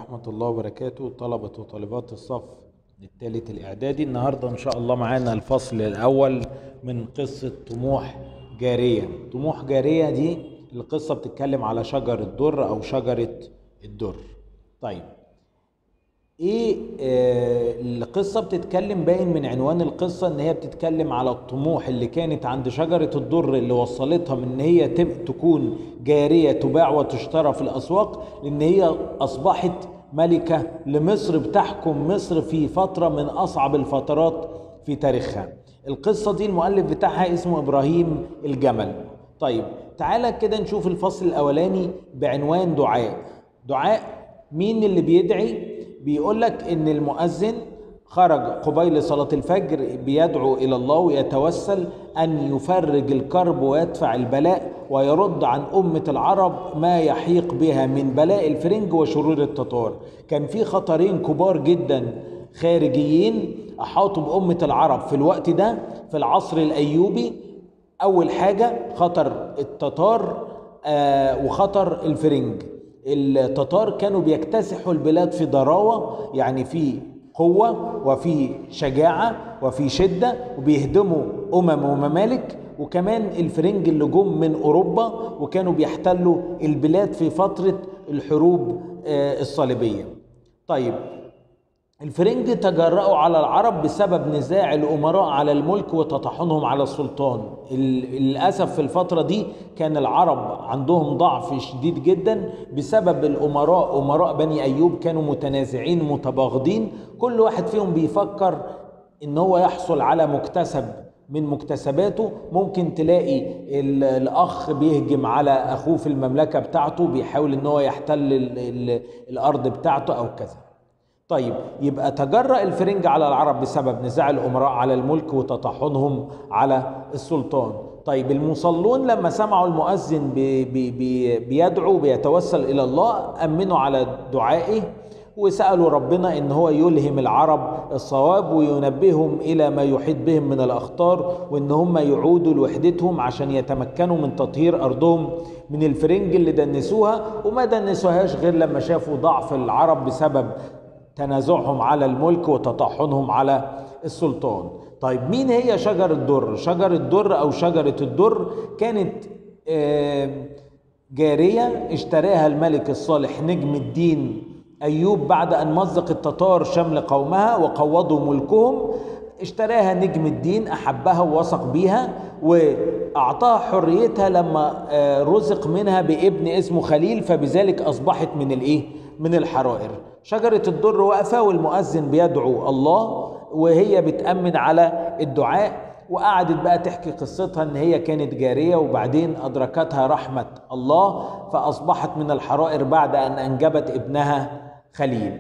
ورحمة الله وبركاته طلبة وطالبات الصف الثالث الإعدادي النهاردة إن شاء الله معانا الفصل الأول من قصة طموح جارية طموح جارية دي القصة بتتكلم على شجر الدر أو شجرة الدر طيب ايه آه القصه بتتكلم باين من عنوان القصه ان هي بتتكلم على الطموح اللي كانت عند شجره الدر اللي وصلتها من ان هي تب- تكون جاريه تباع وتشترى في الاسواق لان هي اصبحت ملكه لمصر بتحكم مصر في فتره من اصعب الفترات في تاريخها القصه دي المؤلف بتاعها اسمه ابراهيم الجمل طيب تعالى كده نشوف الفصل الاولاني بعنوان دعاء دعاء مين اللي بيدعي بيقول لك ان المؤذن خرج قبيل صلاة الفجر بيدعو إلى الله ويتوسل أن يفرج الكرب ويدفع البلاء ويرد عن أمة العرب ما يحيق بها من بلاء الفرنج وشرور التتار كان في خطرين كبار جدا خارجيين أحاطوا بأمة العرب في الوقت ده في العصر الأيوبي أول حاجة خطر التتار آه وخطر الفرنج التتار كانوا بيكتسحوا البلاد في ضراوة يعني في قوة وفي شجاعة وفي شدة وبيهدموا أمم وممالك وكمان الفرنج اللي جم من أوروبا وكانوا بيحتلوا البلاد في فترة الحروب آه، الصليبية طيب الفرنج تجرأوا على العرب بسبب نزاع الأمراء على الملك وتطحنهم على السلطان ال- للأسف في الفترة دي كان العرب عندهم ضعف شديد جدا بسبب الأمراء أمراء بني أيوب كانوا متنازعين متباغضين كل واحد فيهم بيفكر إن هو يحصل على مكتسب من مكتسباته ممكن تلاقي ال- الأخ بيهجم على أخوه في المملكة بتاعته بيحاول إن هو يحتل ال- ال- الأرض بتاعته أو كذا طيب يبقى تجرأ الفرنج على العرب بسبب نزاع الأمراء على الملك وتطحنهم على السلطان طيب المصلون لما سمعوا المؤذن بي بي بي بيدعو بيتوسل إلى الله أمنوا على دعائه وسألوا ربنا إن هو يلهم العرب الصواب وينبههم إلى ما يحيط بهم من الأخطار وإن هم يعودوا لوحدتهم عشان يتمكنوا من تطهير أرضهم من الفرنج اللي دنسوها وما دنسوهاش غير لما شافوا ضعف العرب بسبب تنازعهم على الملك وتطحنهم على السلطان طيب مين هي شجر الدر شجر الدر او شجرة الدر كانت آه، جارية اشتراها الملك الصالح نجم الدين ايوب بعد ان مزق التتار شمل قومها وقوضوا ملكهم اشتراها نجم الدين احبها ووثق بيها واعطاها حريتها لما آه، رزق منها بابن اسمه خليل فبذلك اصبحت من الايه من الحرائر شجرة الدر واقفة والمؤذن بيدعو الله وهي بتأمن على الدعاء وقعدت بقى تحكي قصتها ان هي كانت جارية وبعدين ادركتها رحمة الله فاصبحت من الحرائر بعد ان انجبت ابنها خليل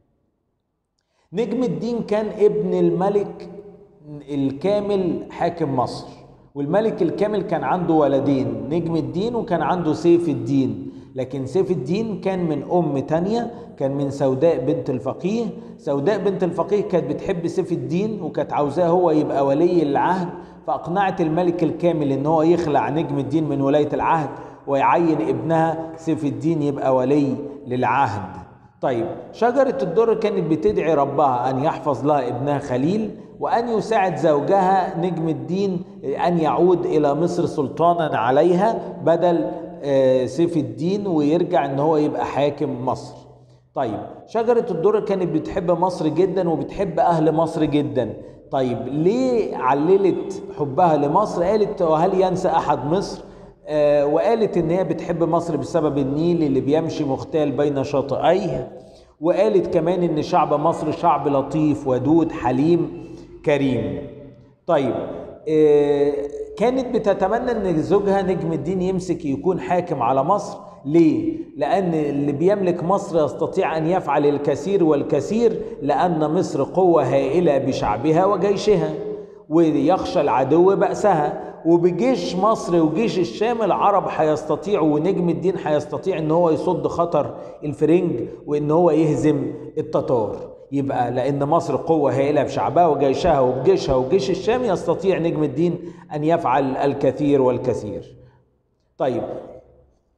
نجم الدين كان ابن الملك الكامل حاكم مصر والملك الكامل كان عنده ولدين نجم الدين وكان عنده سيف الدين لكن سيف الدين كان من أم تانية كان من سوداء بنت الفقيه سوداء بنت الفقيه كانت بتحب سيف الدين وكانت عاوزاه هو يبقى ولي العهد فأقنعت الملك الكامل إن هو يخلع نجم الدين من ولاية العهد ويعين ابنها سيف الدين يبقى ولي للعهد طيب شجرة الدر كانت بتدعي ربها أن يحفظ لها ابنها خليل وأن يساعد زوجها نجم الدين أن يعود إلى مصر سلطانا عليها بدل آه، سيف الدين ويرجع أن هو يبقى حاكم مصر طيب شجرة الدر كانت بتحب مصر جدا وبتحب أهل مصر جدا طيب ليه عللت حبها لمصر قالت وهل ينسى أحد مصر آه، وقالت ان هي بتحب مصر بسبب النيل اللي بيمشي مختال بين شاطئيه وقالت كمان ان شعب مصر شعب لطيف ودود حليم كريم طيب آه، كانت بتتمنى ان زوجها نجم الدين يمسك يكون حاكم على مصر ليه؟ لأن اللي بيملك مصر يستطيع أن يفعل الكثير والكثير لأن مصر قوة هائلة بشعبها وجيشها ويخشى العدو بأسها وبجيش مصر وجيش الشام العرب هيستطيعوا ونجم الدين هيستطيع ان هو يصد خطر الفرنج وان هو يهزم التتار يبقى لان مصر قوه هائله بشعبها وجيشها وبجيشها وجيش الشام يستطيع نجم الدين ان يفعل الكثير والكثير طيب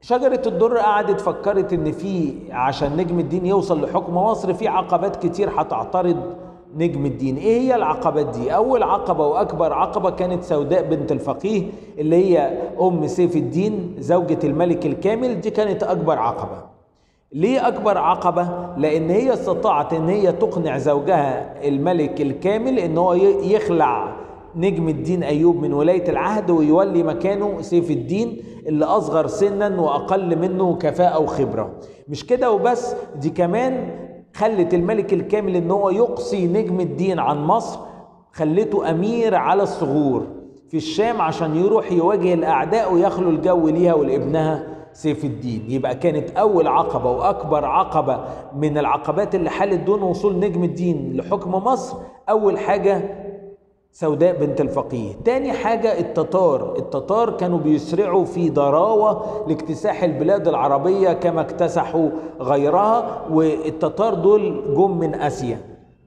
شجرة الدر قعدت فكرت ان في عشان نجم الدين يوصل لحكم مصر في عقبات كتير هتعترض نجم الدين ايه هي العقبات دي اول عقبة واكبر عقبة كانت سوداء بنت الفقيه اللي هي ام سيف الدين زوجة الملك الكامل دي كانت اكبر عقبة ليه اكبر عقبة لان هي استطاعت ان هي تقنع زوجها الملك الكامل ان هو يخلع نجم الدين ايوب من ولايه العهد ويولي مكانه سيف الدين اللي اصغر سنا واقل منه كفاءه وخبره مش كده وبس دي كمان خلت الملك الكامل ان هو يقصي نجم الدين عن مصر خلته امير على الصغور في الشام عشان يروح يواجه الاعداء ويخلو الجو ليها ولابنها سيف الدين يبقى كانت اول عقبه واكبر عقبه من العقبات اللي حالت دون وصول نجم الدين لحكم مصر اول حاجه سوداء بنت الفقيه تاني حاجة التتار التتار كانوا بيسرعوا في ضراوة لاكتساح البلاد العربية كما اكتسحوا غيرها والتتار دول جم من آسيا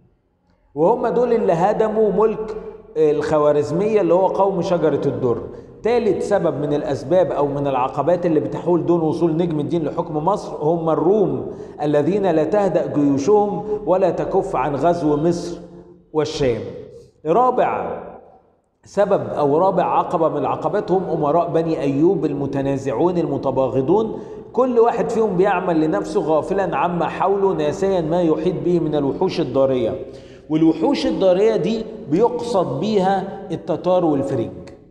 وهم دول اللي هدموا ملك الخوارزمية اللي هو قوم شجرة الدر ثالث سبب من الأسباب أو من العقبات اللي بتحول دون وصول نجم الدين لحكم مصر هم الروم الذين لا تهدأ جيوشهم ولا تكف عن غزو مصر والشام رابع سبب او رابع عقبه من العقبات هم امراء بني ايوب المتنازعون المتباغضون كل واحد فيهم بيعمل لنفسه غافلا عما حوله ناسيا ما يحيط به من الوحوش الضاريه والوحوش الضاريه دي بيقصد بيها التتار والفرنج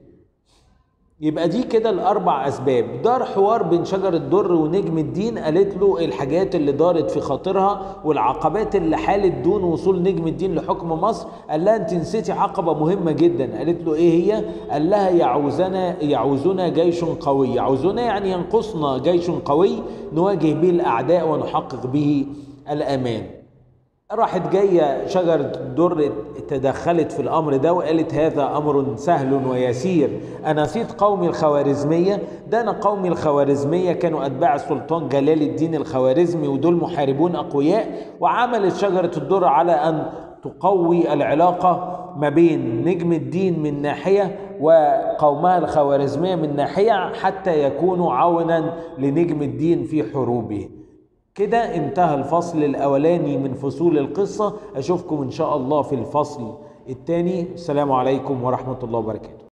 يبقى دي كده الاربع اسباب دار حوار بين شجر الدر ونجم الدين قالت له الحاجات اللي دارت في خاطرها والعقبات اللي حالت دون وصول نجم الدين لحكم مصر قال لها انت نسيتي عقبه مهمه جدا قالت له ايه هي قال لها يعوزنا يعوزنا جيش قوي يعوزنا يعني ينقصنا جيش قوي نواجه به الاعداء ونحقق به الامان راحت جايه شجره الدر تدخلت في الامر ده وقالت هذا امر سهل ويسير انا نسيت قومي الخوارزميه ده انا قومي الخوارزميه كانوا اتباع السلطان جلال الدين الخوارزمي ودول محاربون اقوياء وعملت شجره الدر على ان تقوي العلاقه ما بين نجم الدين من ناحيه وقومها الخوارزميه من ناحيه حتى يكونوا عونا لنجم الدين في حروبه كده انتهى الفصل الأولاني من فصول القصة أشوفكم إن شاء الله في الفصل الثاني السلام عليكم ورحمة الله وبركاته